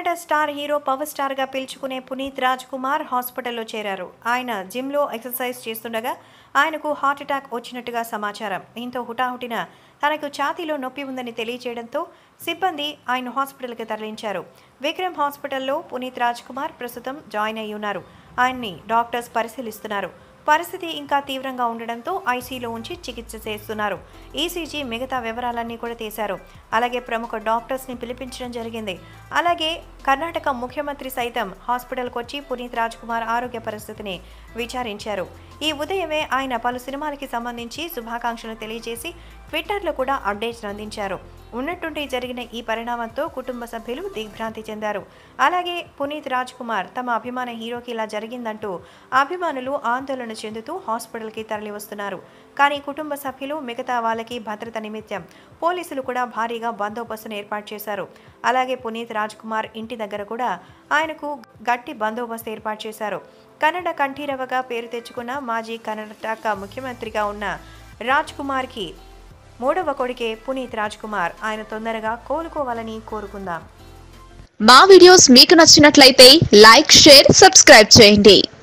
star hero power స్టార్గా పిలుచుకునే పునీత్ రాజ్ కుమార్ హాస్పిటల్లో చేరారు ఆయన జిమ్లో ఎక్సర్సైజ్ చేస్తుండగా ఆయనకు హార్ట్ అటాక్ వచ్చినట్టుగా సమాచారం దీంతో హుటాహుటిన తనకు ఛాతీలో నొప్పి ఉందని తెలియజేయడంతో సిబ్బంది ఆయన హాస్పిటల్కి తరలించారు విక్రమ్ హాస్పిటల్లో పునీత్ రాజ్ కుమార్ ప్రస్తుతం జాయిన్ అయి ఉన్నారు ఆయన్ని డాక్టర్స్ పరిశీలిస్తున్నారు పరిస్థితి ఇంకా తీవ్రంగా ఉండడంతో ఐసీలో ఉంచి చికిత్స చేస్తున్నారు ఈసీజీ మిగతా వివరాలన్నీ కూడా తీశారు అలాగే ప్రముఖ డాక్టర్స్ని పిలిపించడం జరిగింది అలాగే కర్ణాటక ముఖ్యమంత్రి సైతం హాస్పిటల్కి వచ్చి పునీత్ రాజ్ కుమార్ ఆరోగ్య పరిస్థితిని విచారించారు ఈ ఉదయమే ఆయన పలు సినిమాలకి సంబంధించి శుభాకాంక్షలు తెలియజేసి ట్విట్టర్లో కూడా అప్డేట్స్ అందించారు ఉన్నట్టుండి జరిగిన ఈ పరిణామంతో కుటుంబ సభ్యులు దిగ్భ్రాంతి చెందారు అలాగే పునీత్ రాజ్ కుమార్ తమ అభిమాన హీరోకి ఇలా జరిగిందంటూ అభిమానులు ఆందోళన చెందుతూ హాస్పిటల్కి తరలి వస్తున్నారు కానీ కుటుంబ సభ్యులు మిగతా వాళ్ళకి భద్రత నిమిత్తం పోలీసులు కూడా భారీగా బందోబస్తును ఏర్పాటు చేశారు అలాగే పునీత్ రాజ్ కుమార్ ఇంటి దగ్గర కూడా ఆయనకు గట్టి బందోబస్తు ఏర్పాటు చేశారు కన్నడ కంఠీరవగా పేరు తెచ్చుకున్న మాజీ కర్ణాటక ముఖ్యమంత్రిగా ఉన్న రాజ్ కుమార్కి మూడవ కొడుకే పునీత్ రాజ్ కుమార్ ఆయన తొందరగా కోలుకోవాలని కోరుకుందాం మా వీడియోస్ మీకు నచ్చినట్లయితే లైక్ షేర్ సబ్స్క్రైబ్ చేయండి